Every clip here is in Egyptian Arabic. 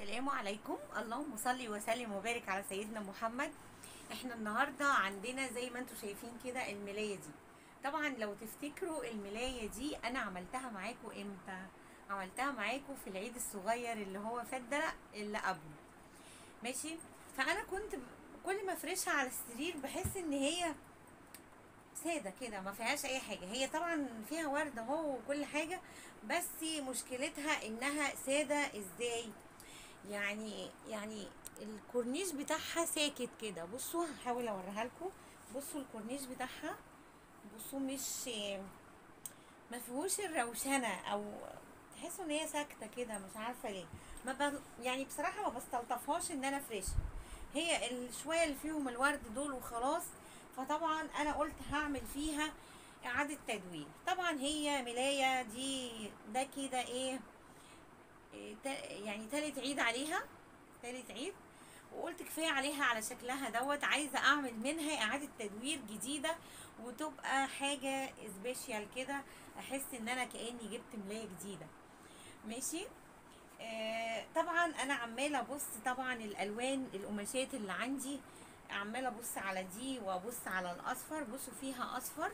السلام عليكم اللهم صل وسلم وبارك على سيدنا محمد احنا النهارده عندنا زي ما انتم شايفين كده الملايه دي طبعا لو تفتكروا الملايه دي انا عملتها معاكم امتى عملتها معاكم في العيد الصغير اللي هو فات ده لأ، اللي قبله ماشي فانا كنت ب- كل ما افرشها على السرير بحس ان هي ساده كده ما فيهاش اي حاجه هي طبعا فيها ورد اهو وكل حاجه بس مشكلتها انها ساده ازاي يعني يعني الكورنيش بتاعها ساكت كده بصوا هحاول اوريها لكم بصوا الكورنيش بتاعها بصوا مش ما فيهوش الروشنه او تحسوا ان هي ساكته كده مش عارفه ليه ما ب... يعني بصراحه ما بستلطفهاش ان انا افرشها هي الشويه اللي فيهم الورد دول وخلاص فطبعا انا قلت هعمل فيها اعاده تدوير طبعا هي ملايه دي ده كده ايه إيه، تا- يعني تالت عيد عليها تالت عيد وقلت كفايه عليها على شكلها دوت عايزه اعمل منها اعاده تدوير جديده وتبقى حاجه سبيشال كده احس ان انا كاني جبت ملايه جديده ماشي آه طبعا انا عماله ابص طبعا الالوان القماشات اللي عندي عماله ابص على دي وابص على الاصفر بصوا فيها اصفر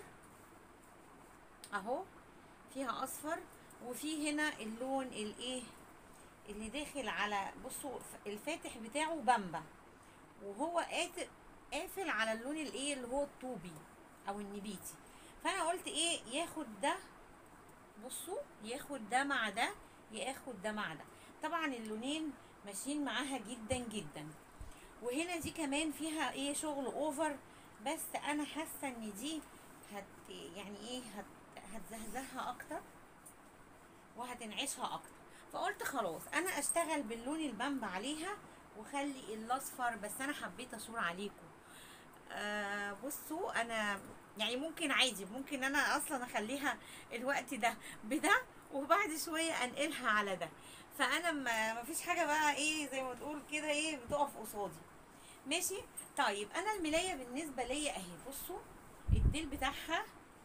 اهو فيها اصفر وفي هنا اللون الايه اللي داخل على بصوا ف- الفاتح بتاعه بامبا وهو قات- قافل على اللون الايه اللي هو الطوبي او النبيتي فانا قلت ايه ياخد ده بصوا ياخد ده مع ده ياخد ده مع ده طبعا اللونين ماشيين معاها جدا جدا وهنا دي كمان فيها ايه شغل اوفر بس انا حاسه ان دي هت يعني ايه هت هتزهزهها اكتر وهتنعشها اكتر فقلت خلاص انا اشتغل باللون البامبا عليها وخلي الاصفر بس انا حبيت اشور عليكم آه بصوا انا يعني ممكن عادي ممكن انا اصلا اخليها الوقت ده بده وبعد شويه انقلها على ده فانا ما ما فيش حاجه بقى ايه زي ما تقول كده ايه بتقف قصادي ماشي طيب انا الملايه بالنسبه ليا اهي بصوا الديل بتاعها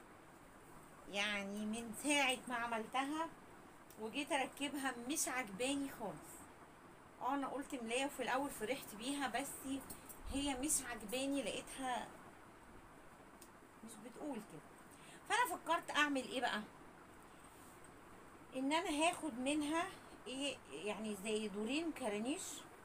يعني من ساعه ما عملتها وجيت اركبها مش عجباني خالص اه انا قلت ملايه وفي الاول فرحت بيها بس هي مش عجباني لقيتها مش بتقول كده فانا فكرت اعمل ايه بقى ان انا هاخد منها ايه يعني زي دورين كرانيش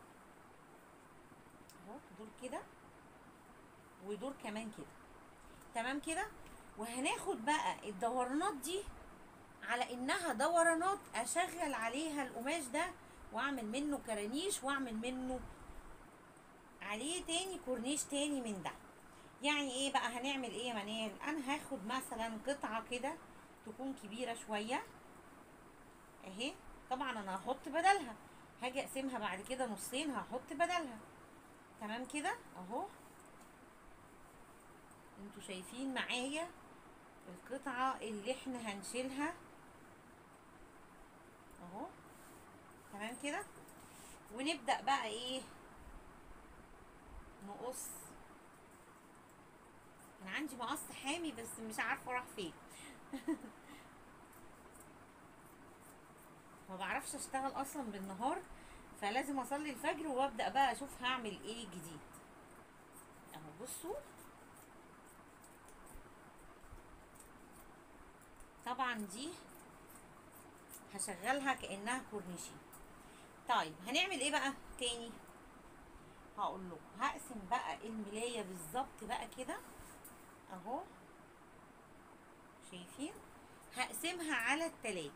اهو دور كده ودور كمان كده تمام كده وهناخد بقى الدورانات دي على انها دورانات اشغل عليها القماش ده واعمل منه كرانيش واعمل منه عليه تاني كورنيش تاني من ده يعني ايه بقى هنعمل ايه يا منال انا هاخد مثلا قطعة كده تكون كبيرة شوية اهي طبعا انا هحط بدلها هاجي اقسمها بعد كده نصين هحط بدلها تمام كده اهو انتوا شايفين معايا القطعة اللي احنا هنشيلها اهو تمام كده ونبدأ بقى ايه نقص انا عندي مقص حامي بس مش عارفه راح فين ما بعرفش اشتغل اصلا بالنهار فلازم اصلي الفجر وابدا بقى اشوف هعمل ايه جديد اهو بصوا طبعا دي هشغلها كانها كورنيشي طيب هنعمل ايه بقى تاني هقول لكم هقسم بقى الملايه بالظبط بقى كده اهو شايفين هقسمها على التلاتة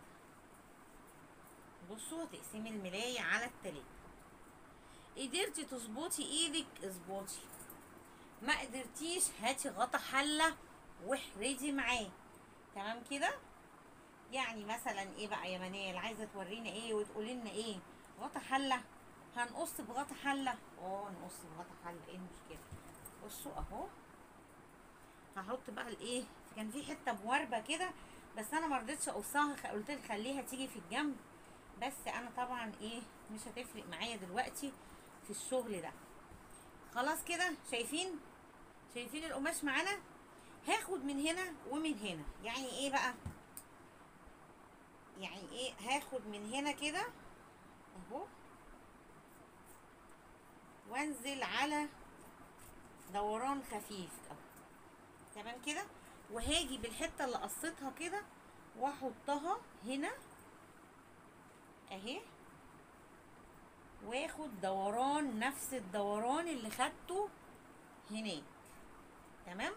بصوا تقسمي الملاية على التلاتة قدرتي تظبطي ايدك اظبطي ما قدرتيش هاتي غطا حلة واحردي معاه تمام كده يعني مثلا ايه بقى يا منال عايزه تورينا ايه وتقولي لنا ايه غطا حله هنقص بغطا حله اه نقص بغطا حله ايه المشكله بصوا اهو هحط بقى الايه كان في حته مواربه كده بس انا ما رضيتش اقصها خ- قلت لك خليها تيجي في الجنب بس انا طبعا ايه مش هتفرق معايا دلوقتي في الشغل ده خلاص كده شايفين شايفين القماش معانا هاخد من هنا ومن هنا يعني ايه بقى يعني ايه هاخد من هنا كده اهو وانزل على دوران خفيف اهو تمام كده وهاجي بالحته اللي قصيتها كده واحطها هنا اهي واخد دوران نفس الدوران اللي خدته هناك تمام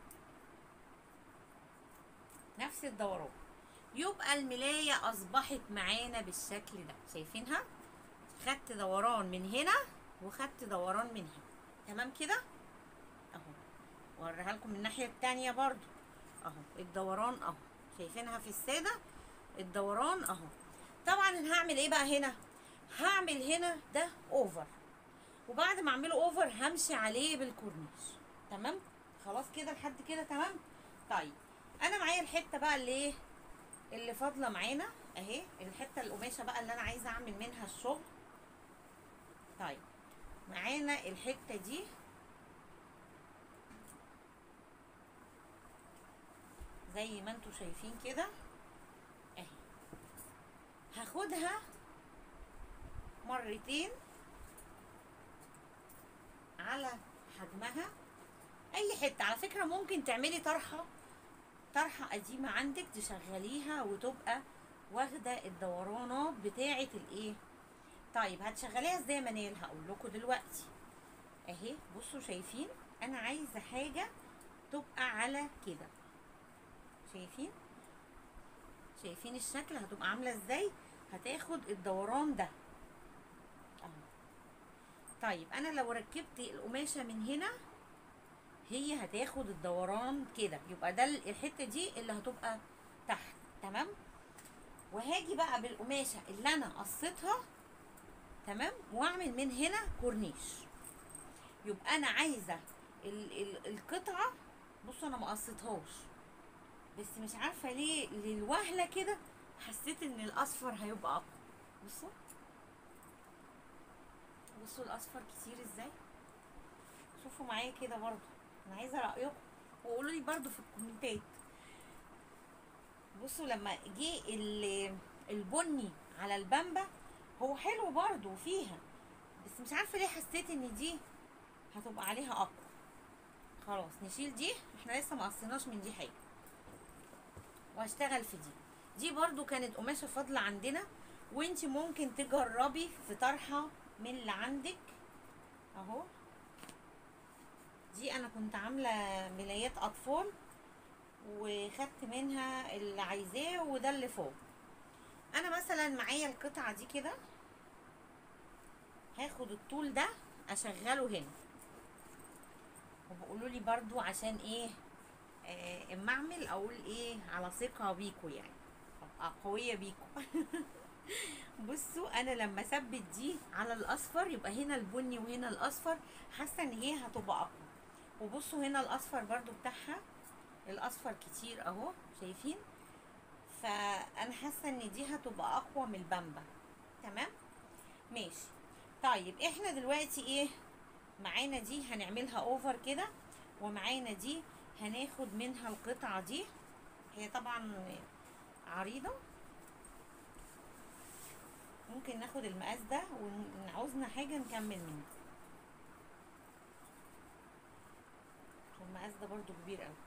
نفس الدوران يبقى الملاية أصبحت معانا بالشكل ده شايفينها خدت دوران من هنا وخدت دوران من هنا تمام كده اهو وريها لكم من الناحية التانية برضو اهو الدوران اهو شايفينها في السادة الدوران اهو طبعا أنا هعمل ايه بقى هنا هعمل هنا ده اوفر وبعد ما اعمله اوفر همشي عليه بالكورنيش تمام خلاص كده لحد كده تمام طيب انا معايا الحته بقى اللي ايه اللي فاضله معانا اهي الحته القماشه بقى اللي انا عايزه اعمل منها الشغل طيب معانا الحته دي زي ما انتوا شايفين كده اهي هاخدها مرتين على حجمها اي حته على فكره ممكن تعملي طرحه طرحه قديمه عندك تشغليها وتبقى واخده الدورانات بتاعه الايه طيب هتشغليها ازاي يا منال هقول لكم دلوقتي اهي بصوا شايفين انا عايزه حاجه تبقى على كده شايفين شايفين الشكل هتبقى عامله ازاي هتاخد الدوران ده اهو طيب انا لو ركبت القماشه من هنا هي هتاخد الدوران كده يبقى ده الحته دي اللي هتبقى تحت تمام وهاجي بقى بالقماشه اللي انا قصيتها تمام واعمل من هنا كورنيش يبقى انا عايزه ال ال القطعه بصوا انا ما قصيتهاش بس مش عارفه ليه للوهله كده حسيت ان الاصفر هيبقى اقوى بصوا بصوا الاصفر كتير ازاي شوفوا معايا كده برضو انا عايزه رايكم وقولوا لي برضو في الكومنتات بصوا لما جه ال- البني على البامبا هو حلو برضو فيها بس مش عارفه ليه حسيت ان دي هتبقى عليها اقوى خلاص نشيل دي احنا لسه ما قصيناش من دي حاجه وهشتغل في دي دي برضو كانت قماشه فاضله عندنا وانت ممكن تجربي في طرحه من اللي عندك اهو دي انا كنت عامله ملايات اطفال وخدت منها اللي عايزاه وده اللي فوق انا مثلا معايا القطعه دي كده هاخد الطول ده اشغله هنا وبقولوا لي برضو عشان ايه آه، اما اعمل اقول ايه على ثقه بيكو يعني ابقى قويه بيكو بصوا انا لما اثبت دي على الاصفر يبقى هنا البني وهنا الاصفر حاسه ان هي هتبقى اقوى وبصوا هنا الاصفر برضو بتاعها الاصفر كتير اهو شايفين فانا حاسه ان دي هتبقى اقوى من البامبا تمام ماشي طيب احنا دلوقتي ايه معانا دي هنعملها اوفر كده ومعانا دي هناخد منها القطعه دي هي طبعا عريضه ممكن ناخد المقاس ده وعاوزنا حاجه نكمل منه المقاس ده برضو كبير قوي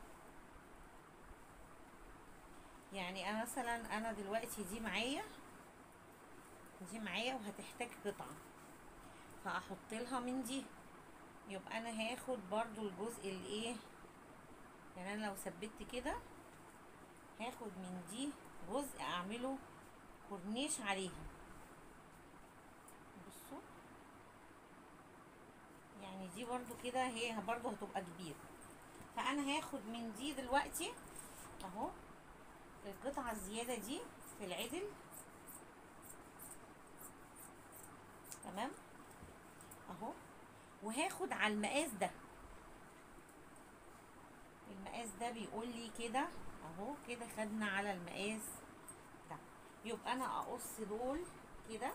يعني انا مثلا انا دلوقتي دي معايا دي معايا وهتحتاج قطعه فاحط لها من دي يبقى انا هاخد برضو الجزء الايه يعني انا لو ثبت كده هاخد من دي جزء اعمله كورنيش عليها بصوا يعني دي برضو كده هي برضو هتبقى كبيرة فانا هاخد من دي دلوقتي اهو القطعة الزيادة دي في العدل تمام اهو وهاخد على المقاس ده المقاس ده بيقول لي كده اهو كده خدنا على المقاس ده يبقى انا اقص دول كده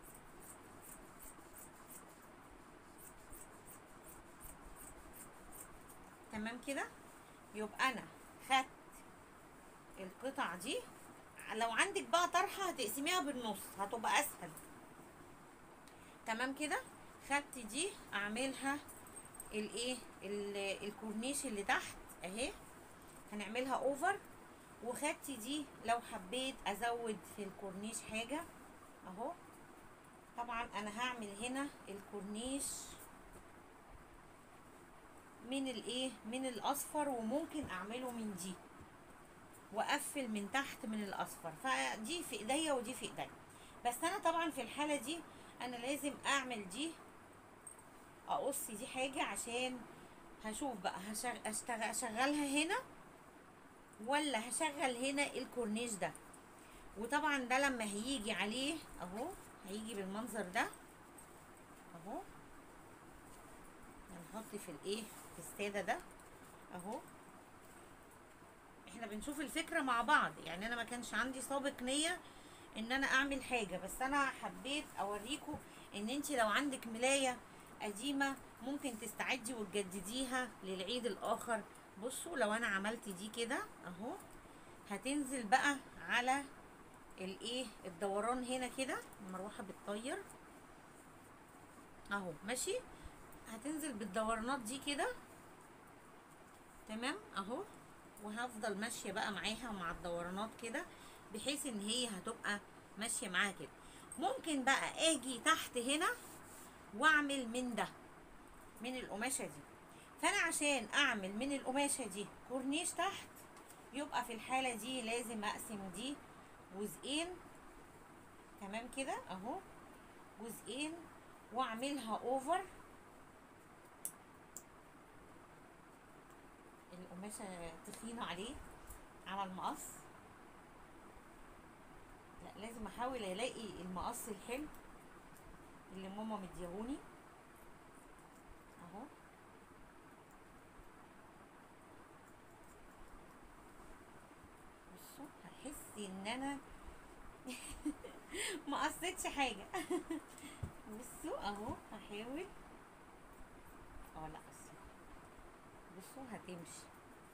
تمام كده يبقى انا خدت القطع دي لو عندك بقى طرحه هتقسميها بالنص هتبقى اسهل تمام كده خدت دي اعملها الايه ال- الكورنيش اللي تحت اهي هنعملها اوفر وخدت دي لو حبيت ازود في الكورنيش حاجه اهو طبعا انا هعمل هنا الكورنيش من الايه من الاصفر وممكن اعمله من دي واقفل من تحت من الاصفر فدي في ايديا ودي في ايديا بس انا طبعا في الحاله دي انا لازم اعمل دي اقص دي حاجه عشان هشوف بقى هشغل اشتغل اشغلها هنا ولا هشغل هنا الكورنيش ده وطبعا ده لما هيجي عليه اهو هيجي بالمنظر ده اهو هنحط في الايه في الساده ده اهو احنا بنشوف الفكره مع بعض يعني انا ما كانش عندي سابق نيه ان انا اعمل حاجه بس انا حبيت اوريكم ان انت لو عندك ملايه قديمه ممكن تستعدي وتجدديها للعيد الاخر بصوا لو انا عملت دي كده اهو هتنزل بقى على الايه الدوران هنا كده المروحه بتطير اهو ماشي هتنزل بالدورانات دي كده تمام اهو وهفضل ماشيه بقى معاها مع الدورانات كده بحيث ان هي هتبقى ماشيه معاها كده ممكن بقى اجي تحت هنا واعمل من ده من القماشه دي فانا عشان اعمل من القماشه دي كورنيش تحت يبقى في الحاله دي لازم اقسم دي جزئين تمام كده اهو جزئين واعملها اوفر القماشه تخينه عليه على المقص لا لازم احاول الاقي المقص الحلو اللي ماما مديهوني اهو بصوا هحس ان انا ما قصيتش حاجه بصوا اهو هحاول اه لا قصيت بصوا هتمشي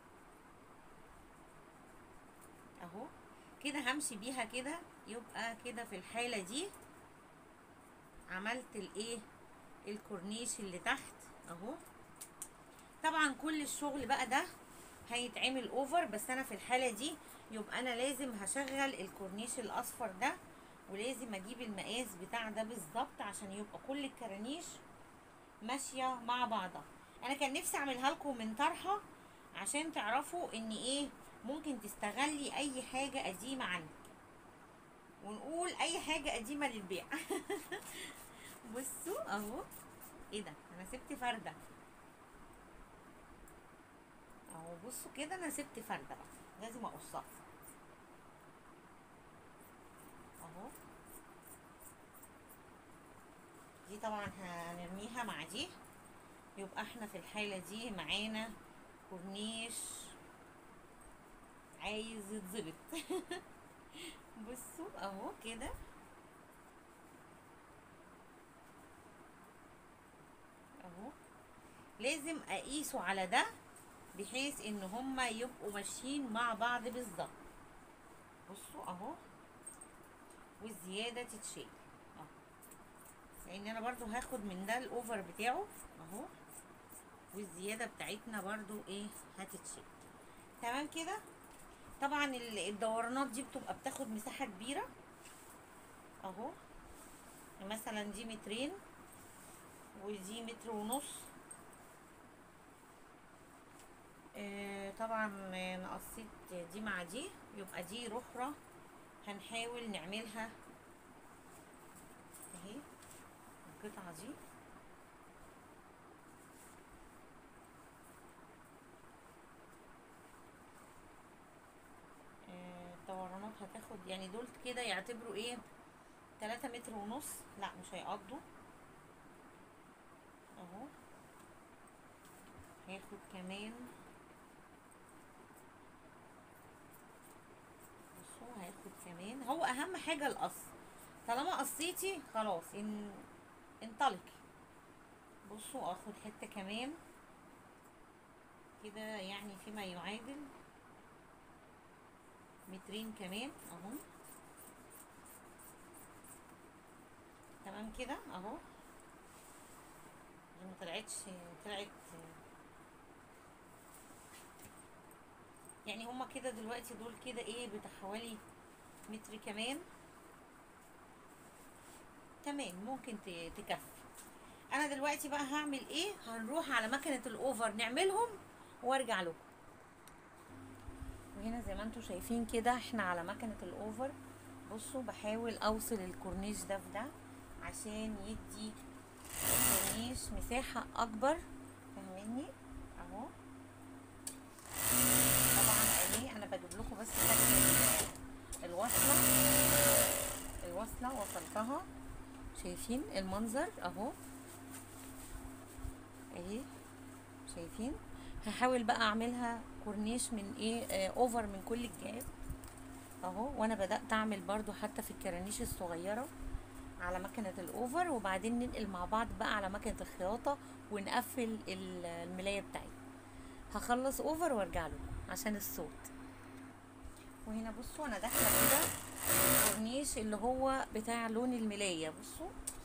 اهو كده همشي بيها كده يبقى كده في الحاله دي عملت الايه الكورنيش اللي تحت اهو طبعا كل الشغل بقى ده هيتعمل اوفر بس انا في الحاله دي يبقى انا لازم هشغل الكورنيش الاصفر ده ولازم اجيب المقاس بتاع ده بالظبط عشان يبقى كل الكرانيش ماشيه مع بعضها انا كان نفسي اعملها لكم من طرحه عشان تعرفوا ان ايه ممكن تستغلي اي حاجه قديمه عندك ونقول اي حاجه قديمه للبيع بصوا اهو ايه ده انا سبت فرده اهو بصوا كده انا سبت فرده بقى لازم اقصها اهو دي طبعا هنرميها مع دي يبقى احنا في الحاله دي معانا كورنيش عايز يتظبط بصوا اهو كده اهو لازم اقيسه على ده بحيث ان هما يبقوا ماشيين مع بعض بالظبط بصوا اهو والزياده تتشيل اهو لان انا برضو هاخد من ده الاوفر بتاعه اهو والزياده بتاعتنا برضو ايه هتتشيل تمام كده طبعا ال- الدورانات دي بتبقى بتاخد مساحه كبيره اهو مثلا دي مترين ودي متر ونص آه، طبعا آه، انا قصيت دي مع دي يبقى دي رخرة هنحاول نعملها اهي القطعة دي آه، الدورانات هتاخد يعني دول كده يعتبروا ايه تلاتة متر ونص لا مش هيقضوا اهو هاخد كمان بصوا هاخد كمان هو اهم حاجه القص طالما قصيتي خلاص ان انطلقي بصوا اخد حته كمان كده يعني فيما يعادل مترين كمان اهو تمام كده اهو دي ما طلعتش طلعت يعني هما كده دلوقتي دول كده ايه بتاع حوالي متر كمان تمام ممكن ت- تكفي انا دلوقتي بقى هعمل ايه هنروح على مكنه الاوفر نعملهم وارجع لكم وهنا زي ما انتم شايفين كده احنا على مكنه الاوفر بصوا بحاول اوصل الكورنيش ده في ده عشان يدي الكورنيش مساحه اكبر فاهميني اهو طبعا اهي انا بجيب لكم بس شكل ال- الوصله الوصله وصلتها شايفين المنظر اهو اهي شايفين هحاول بقى اعملها كورنيش من ايه آه اوفر من كل الجهات اهو وانا بدات اعمل برضو حتى في الكرانيش الصغيره على مكنه الاوفر وبعدين ننقل مع بعض بقى على مكنه الخياطه ونقفل ال- الملايه بتاعتي هخلص اوفر وارجع لكم عشان الصوت وهنا بصوا انا داخله كده الكورنيش اللي هو بتاع لون الملايه بصوا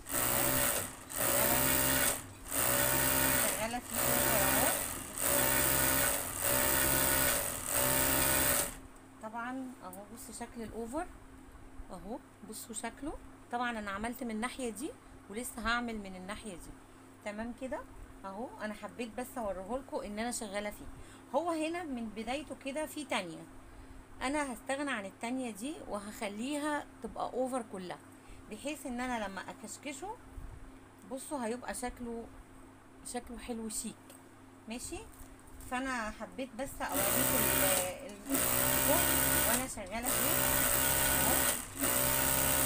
شغاله شغاله فيه اوفر اهو طبعا اهو بص شكل الاوفر اهو بصوا شكله طبعا انا عملت من الناحيه دي ولسه هعمل من الناحيه دي تمام كده اهو انا حبيت بس اوريهولكوا ان انا شغاله فيه هو هنا من بدايته كده في تانية انا هستغنى عن التانية دي وهخليها تبقى اوفر كلها بحيث ان انا لما اكشكشه بصوا هيبقى شكله شكله حلو شيك ماشي فانا حبيت بس اوريكم ال- ال- الفوق وانا شغاله فيه اهو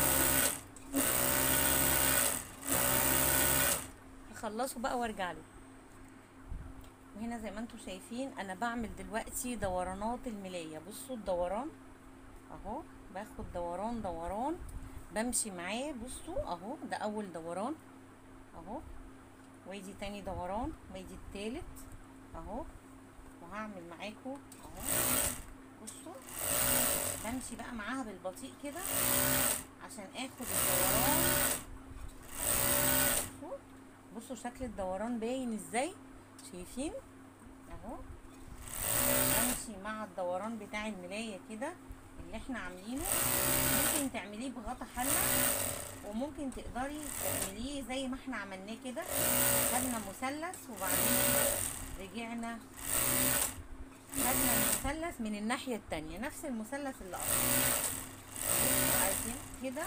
هخلصه بقى وارجع له وهنا زي ما انتم شايفين انا بعمل دلوقتي دورانات الملايه بصوا الدوران اهو باخد دوران دوران بمشي معاه بصوا اهو ده اول دوران اهو ويجي تاني دوران ويجي التالت اهو وهعمل معاكم اهو بصوا بمشي بقى معاها بالبطيء كده عشان اخد الدوران بصوا بصوا شكل الدوران باين ازاي شايفين اهو بمشي مع الدوران بتاع الملايه كده اللي احنا عاملينه ممكن تعمليه بغطا حله وممكن تقدري تعمليه زي ما احنا عملناه كده خدنا مثلث وبعدين رجعنا خدنا المثلث من الناحيه التانية نفس المثلث اللي قصده بصوا عايزين كده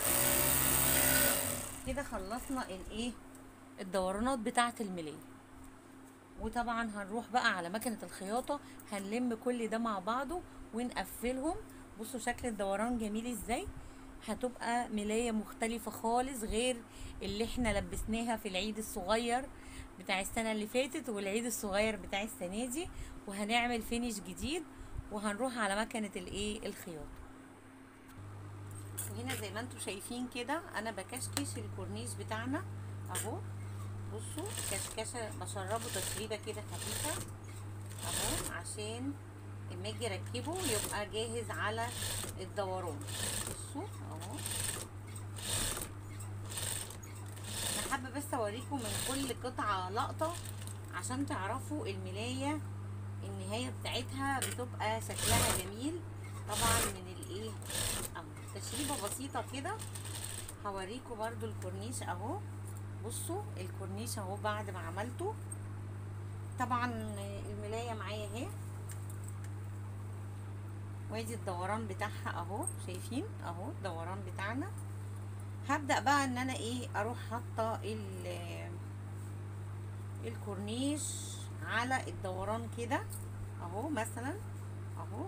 كده خلصنا الايه الدورانات بتاعه الملايه وطبعا هنروح بقى على مكنه الخياطه هنلم كل ده مع بعضه ونقفلهم بصوا شكل الدوران جميل ازاي هتبقى ملايه مختلفه خالص غير اللي احنا لبسناها في العيد الصغير بتاع السنه اللي فاتت والعيد الصغير بتاع السنه دي وهنعمل فينيش جديد وهنروح على مكنه الايه الخياطه وهنا زي ما انتم شايفين كده انا بكشكش الكورنيش بتاعنا اهو بصوا كشكشه بشربه تشريبه كده خفيفه اهو عشان لما اجي اركبه يبقى جاهز على الدوران بصوا اهو انا حابه بس اوريكم من كل قطعه لقطه عشان تعرفوا الملايه النهايه بتاعتها بتبقى شكلها جميل طبعا من الايه اهو تشريبه بسيطه كده هوريكم برضو الكورنيش اهو بصوا الكورنيش اهو بعد ما عملته طبعا الملايه معايا اهي وادي الدوران بتاعها اهو شايفين اهو الدوران بتاعنا هبدا بقى ان انا ايه اروح حاطه ال- الكورنيش على الدوران كده اهو مثلا اهو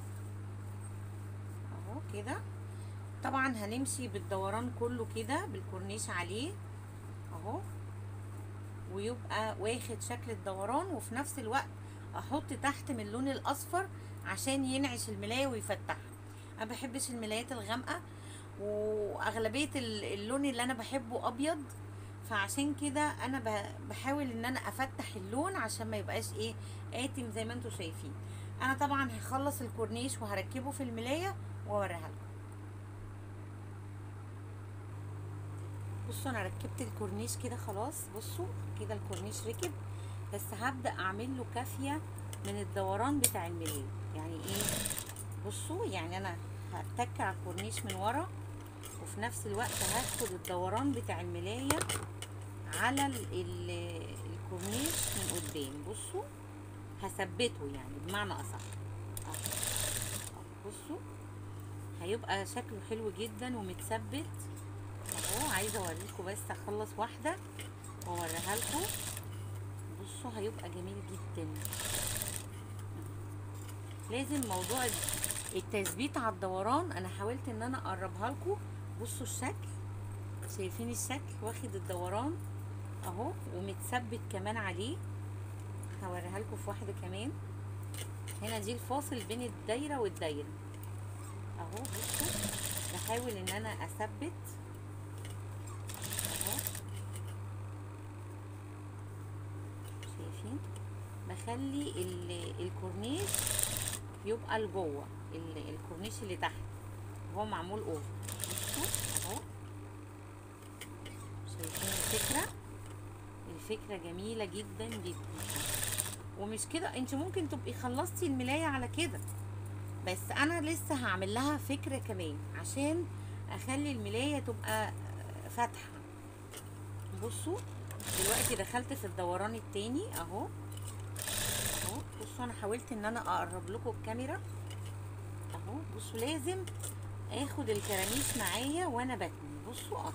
اهو كده طبعا هنمشي بالدوران كله كده بالكورنيش عليه اهو ويبقى واخد شكل الدوران وفي نفس الوقت احط تحت من اللون الاصفر عشان ينعش الملايه ويفتحها انا بحبش الملايات الغامقه واغلبيه ال- اللون اللي انا بحبه ابيض فعشان كده انا ب- بحاول ان انا افتح اللون عشان ما يبقاش ايه قاتم زي ما انتم شايفين انا طبعا هخلص الكورنيش وهركبه في الملايه واوريها لكم بصوا انا ركبت الكورنيش كده خلاص بصوا كده الكورنيش ركب بس هبدا اعمل له كافيه من الدوران بتاع الملايه يعني ايه بصوا يعني انا هتك على الكورنيش من ورا وفي نفس الوقت هاخد الدوران بتاع الملايه على ال ال الكورنيش من قدام بصوا هثبته يعني بمعنى اصح أهو. أهو. بصوا هيبقى شكله حلو جدا ومتثبت اهو عايزه اوريكم بس اخلص واحده واوريها لكم بصوا هيبقى جميل جدا لازم موضوع التثبيت على الدوران انا حاولت ان انا اقربها لكم بصوا الشكل شايفين الشكل واخد الدوران اهو ومتثبت كمان عليه هوريها لكم في واحده كمان هنا دي الفاصل بين الدايره والدايره اهو بصوا بحاول ان انا اثبت اهو شايفين بخلي ال- الكورنيش يبقى لجوه ال- الكورنيش اللي تحت هو معمول اوفر بصوا اهو شايفين الفكره الفكره جميله جدا جدا ومش كده انت ممكن تبقي خلصتي الملايه على كده بس انا لسه هعمل لها فكره كمان عشان اخلي الملايه تبقى فاتحه بصوا دلوقتي دخلت في الدوران التاني اهو اهو بصوا انا حاولت ان انا اقرب لكم الكاميرا اهو بصوا لازم اخد الكرانيش معايا وانا بتني بصوا اه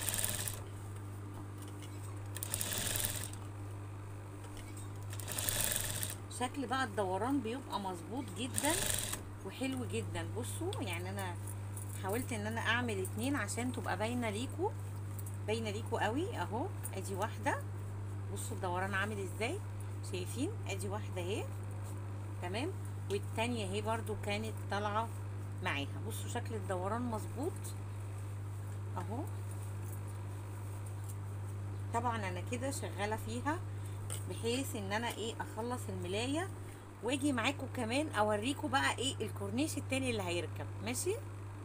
شكل بقى الدوران بيبقى مظبوط جدا وحلو جدا بصوا يعني انا حاولت ان انا اعمل اتنين عشان تبقى باينه ليكوا باينه ليكوا قوي اهو ادي واحده بصوا الدوران عامل ازاي شايفين ادي واحده اهي تمام والتانية اهي برضو كانت طالعه معاها بصوا شكل الدوران مظبوط اهو طبعا انا كده شغاله فيها بحيث ان انا ايه اخلص الملايه واجي معاكم كمان اوريكم بقى ايه الكورنيش التاني اللي هيركب ماشي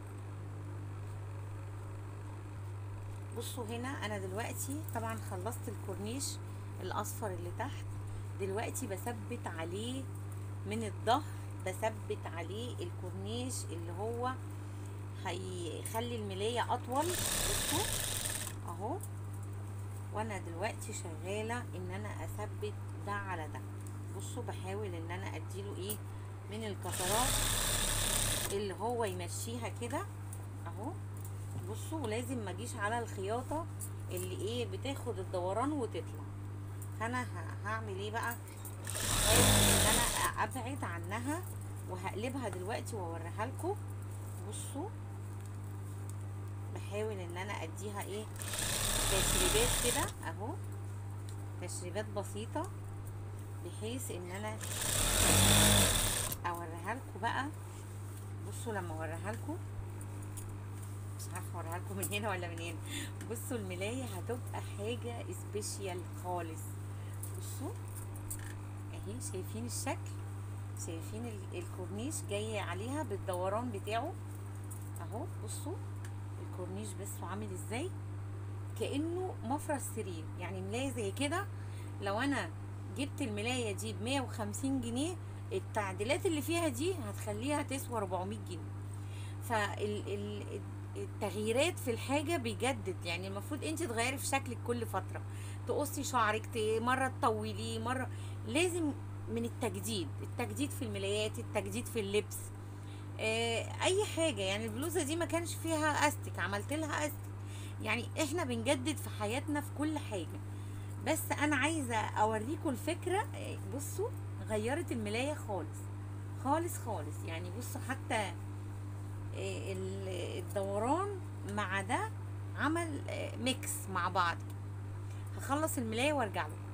بصوا هنا انا دلوقتي طبعا خلصت الكورنيش الاصفر اللي تحت دلوقتي بثبت عليه من الظهر بثبت عليه الكورنيش اللي هو هيخلي الملايه اطول بصوا اهو وانا دلوقتي شغاله ان انا اثبت ده على ده بصوا بحاول ان انا اديله ايه من الكسرات اللي هو يمشيها كده اهو بصوا ولازم ما اجيش على الخياطه اللي ايه بتاخد الدوران وتطلع فانا ه- هعمل ايه بقى هحاول ان انا ابعد عنها وهقلبها دلوقتي واوريها لكم بصوا بحاول ان انا اديها ايه تشريبات كده اهو تشريبات بسيطة بحيث ان انا اوريها لكم بقى بصوا لما اوريها لكم مش عارفه اوريها لكم من هنا ولا من هنا بصوا الملايه هتبقى حاجه سبيشيال خالص بصوا اهي شايفين الشكل شايفين ال- الكورنيش جاي عليها بالدوران بتاعه اهو بصوا الكورنيش بس عامل ازاي كانه مفرش سرير يعني ملايه زي كده لو انا جبت الملايه دي ب 150 جنيه التعديلات اللي فيها دي هتخليها تسوى 400 جنيه فالتغييرات في الحاجه بيجدد يعني المفروض انت تغيري في شكلك كل فتره تقصي شعرك ت- مره تطوليه مره لازم من التجديد التجديد في الملايات التجديد في اللبس آه، اي حاجه يعني البلوزه دي ما كانش فيها استك عملت لها استك يعني احنا بنجدد في حياتنا في كل حاجه بس انا عايزه اوريكم الفكره آه، بصوا غيرت الملايه خالص خالص خالص يعني بصوا حتى آه، ال- الدوران مع ده عمل آه، ميكس مع بعض هخلص الملايه وارجع لكم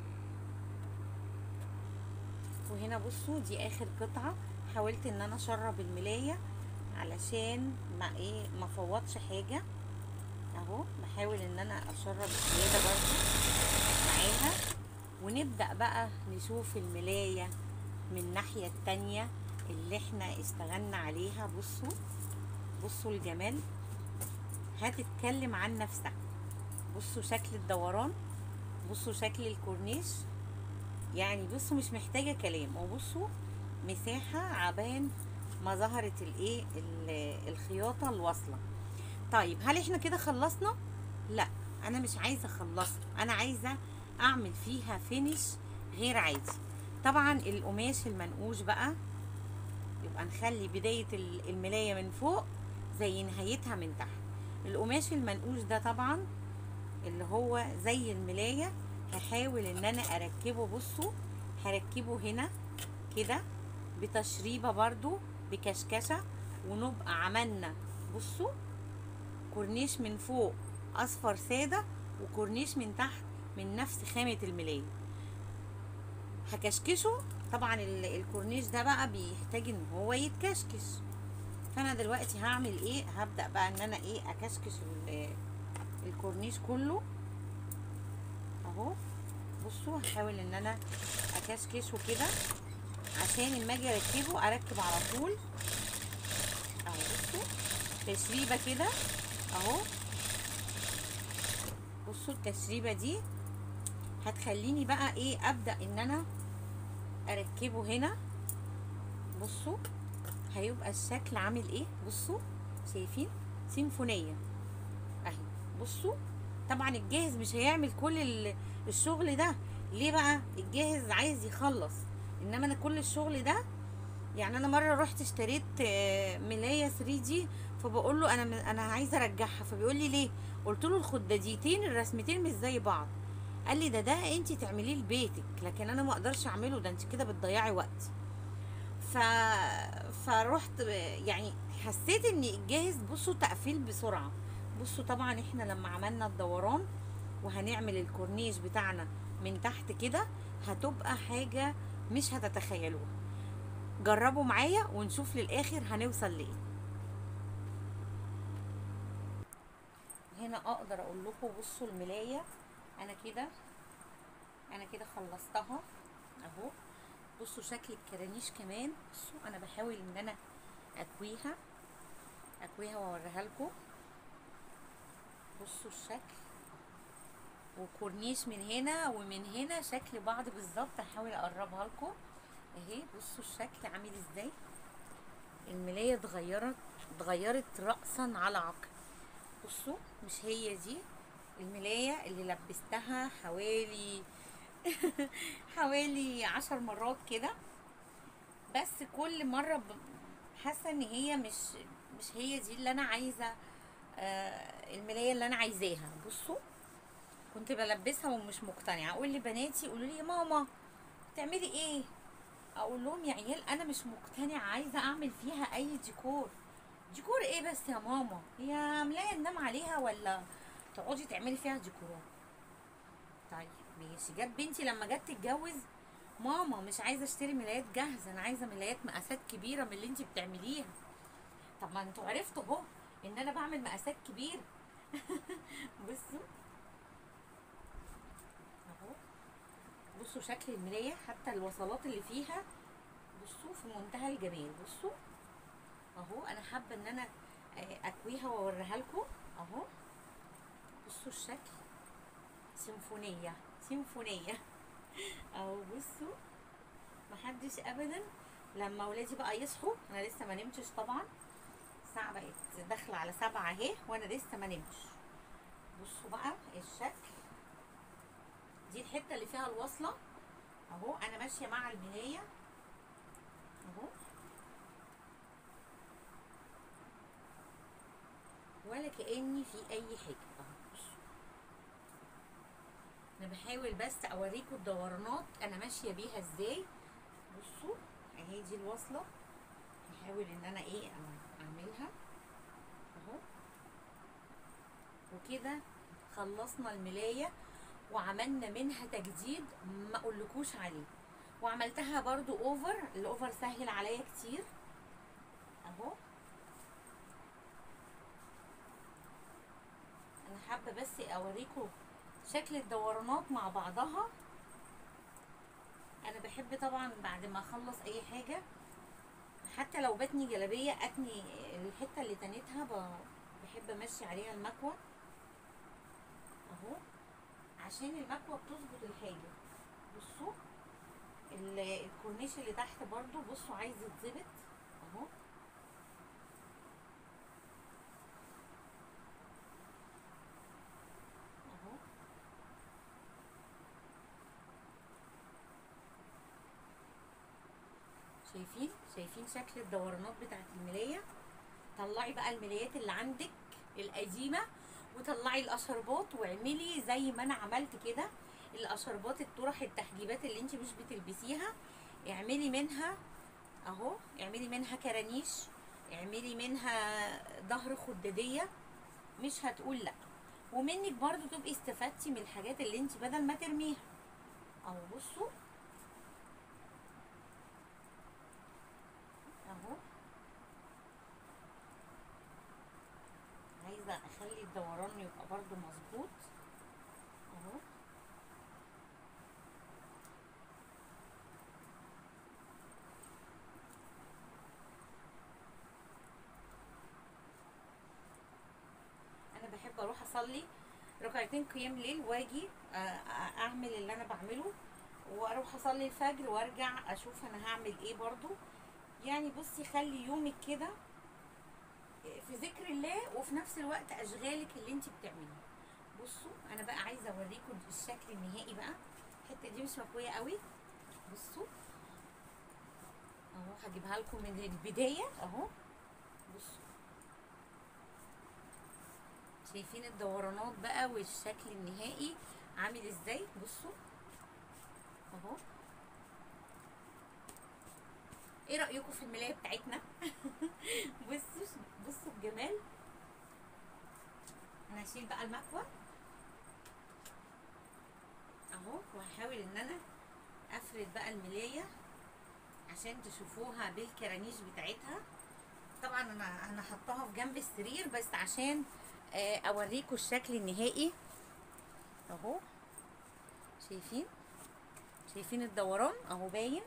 وهنا بصوا دي اخر قطعه حاولت ان انا اشرب الملايه علشان ما ايه ما فوتش حاجه اهو بحاول ان انا اشرب الزياده برضو معاها ونبدا بقى نشوف الملايه من الناحيه التانية اللي احنا اشتغلنا عليها بصوا بصوا الجمال هتتكلم عن نفسها بصوا شكل الدوران بصوا شكل الكورنيش يعني بصوا مش محتاجة كلام وبصوا مساحة عبان ما ظهرت الايه ال- الخياطة الواصلة طيب هل احنا كده خلصنا لا انا مش عايزة اخلصها انا عايزة اعمل فيها فينش غير عادي طبعا القماش المنقوش بقى يبقى نخلي بداية ال- الملاية من فوق زي نهايتها من تحت القماش المنقوش ده طبعا اللي هو زي الملاية هحاول ان انا اركبه بصوا هركبه هنا كده بتشريبة برضو بكشكشة ونبقى عملنا بصوا كورنيش من فوق اصفر سادة وكورنيش من تحت من نفس خامة الملاية هكشكشه طبعا ال- الكورنيش ده بقى بيحتاج ان هو يتكشكش فانا دلوقتي هعمل ايه هبدأ بقى ان انا ايه اكشكش ال- الكورنيش كله اهو بصوا هحاول ان انا اكشكشه كده عشان لما اجي اركبه اركب على طول اهو بصوا تشريبه كده اهو بصوا التشريبه دي هتخليني بقى ايه ابدا ان انا اركبه هنا بصوا هيبقى الشكل عامل ايه بصوا شايفين سيمفونيه اهي بصوا طبعا الجاهز مش هيعمل كل ال- الشغل ده ليه بقى الجاهز عايز يخلص انما انا كل الشغل ده يعني انا مره رحت اشتريت آه، ملايه 3 دي فبقول له انا م- انا عايزه ارجعها فبيقول لي ليه قلت له الخداديتين الرسمتين مش زي بعض قال لي ده ده انت تعمليه لبيتك لكن انا ما اقدرش اعمله ده انت كده بتضيعي وقت ف فرحت ب- يعني حسيت ان الجاهز بصوا تقفيل بسرعه بصوا طبعا احنا لما عملنا الدوران وهنعمل الكورنيش بتاعنا من تحت كده هتبقى حاجه مش هتتخيلوها جربوا معايا ونشوف للاخر هنوصل لايه هنا اقدر اقول لكم بصوا الملايه انا كده انا كده خلصتها اهو بصوا شكل الكرانيش كمان بصوا انا بحاول ان انا اكويها اكويها واوريها لكم بصوا الشكل وكورنيش من هنا ومن هنا شكل بعض بالظبط هحاول اقربها لكم اهي بصوا الشكل عامل ازاي الملايه اتغيرت اتغيرت راسا على عقب بصوا مش هي دي الملايه اللي لبستها حوالي حوالي عشر مرات كده بس كل مره ب- حاسه ان هي مش مش هي دي اللي انا عايزه آه الملايه اللي انا عايزاها بصوا كنت بلبسها ومش مقتنعه اقول لبناتي يقولوا لي يا ماما بتعملي ايه اقول لهم يا عيال انا مش مقتنعه عايزه اعمل فيها اي ديكور ديكور ايه بس يا ماما هي ملايه ننام عليها ولا تقعدي تعملي فيها ديكورات طيب ماشي جت بنتي لما جت تتجوز ماما مش عايزه اشتري ملايات جاهزه انا عايزه ملايات مقاسات كبيره من اللي انت بتعمليها طب ما انتوا عرفتوا اهو ان انا بعمل مقاسات كبيره بصوا اهو بصوا شكل الملايه حتى الوصلات اللي فيها بصوا في منتهى الجمال بصوا اهو انا حابه ان انا آه، اكويها واوريها لكم اهو بصوا الشكل سيمفونيه سيمفونيه اهو بصوا محدش ابدا لما ولادي بقى يصحوا انا لسه ما نمتش طبعا الساعه بقت داخله على سبعة اهي وانا لسه ما نمتش بصوا بقى الشكل دي الحته اللي فيها الوصله اهو انا ماشيه مع الملايه اهو ولا كاني في اي حاجه اهو بصوا. انا بحاول بس اوريكم الدورانات انا ماشيه بيها ازاي بصوا اهي دي الوصله هحاول ان انا ايه أع- اعملها اهو وكده خلصنا الملايه وعملنا منها تجديد ما اقولكوش عليه وعملتها برضو اوفر الاوفر سهل عليا كتير اهو انا حابه بس اوريكم شكل الدورانات مع بعضها انا بحب طبعا بعد ما اخلص اي حاجه حتى لو بتني جلابيه اتني الحته اللي تنيتها ب- بحب امشي عليها المكوه اهو عشان المكوه بتظبط الحاجه بصوا ال- الكورنيش اللي تحت برضو بصوا عايز يتظبط اهو اهو شايفين شايفين شكل الدورانات بتاعت الملايه طلعي بقى الملايات اللي عندك القديمه وطلعي الاشربات واعملي زي ما انا عملت كده الاشربات الطرح التحجيبات اللي انت مش بتلبسيها اعملي منها اهو اعملي منها كرانيش اعملي منها ظهر خداديه مش هتقول لا ومنك برضو تبقي استفدتي من الحاجات اللي انت بدل ما ترميها اهو بصوا اهو عايزه اخلي الدوران يبقى برضو مظبوط اهو انا بحب اروح اصلي ركعتين قيام ليل واجي آه، آه، اعمل اللي انا بعمله واروح اصلي الفجر وارجع اشوف انا هعمل ايه برضو يعني بصي خلي يومك كده في ذكر الله وفي نفس الوقت اشغالك اللي انت بتعمليها بصوا انا بقى عايزه اوريكم الشكل النهائي بقى الحته دي مش مكويه قوي بصوا اهو هجيبها لكم من البدايه اهو بصوا شايفين الدورانات بقى والشكل النهائي عامل ازاي بصوا اهو ايه رايكم في الملايه بتاعتنا بصوا بصوا الجمال انا هشيل بقى المكوه اهو وهحاول ان انا افرد بقى الملايه عشان تشوفوها بالكرانيش بتاعتها طبعا انا انا حطاها في جنب السرير بس عشان آه، اوريكم الشكل النهائي اهو شايفين شايفين الدوران اهو باين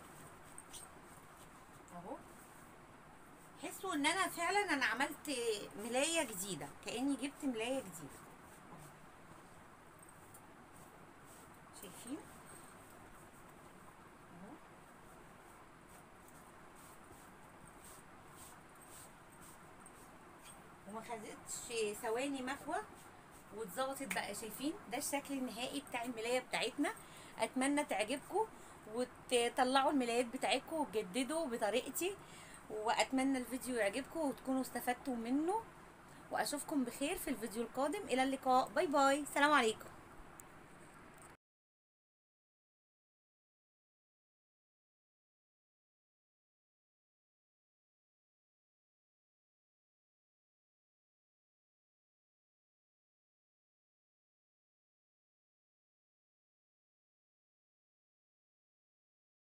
اهو حسوا ان انا فعلا انا عملت ملايه جديده كاني جبت ملايه جديده أهو. شايفين اهو وما خدتش ثواني مكوى واتظبطت بقى شايفين ده الشكل النهائي بتاع الملايه بتاعتنا اتمنى تعجبكم وتطلعوا الملايات بتاعتكم وتجددوا بطريقتي واتمنى الفيديو يعجبكم وتكونوا استفدتوا منه واشوفكم بخير في الفيديو القادم الى اللقاء باي باي سلام عليكم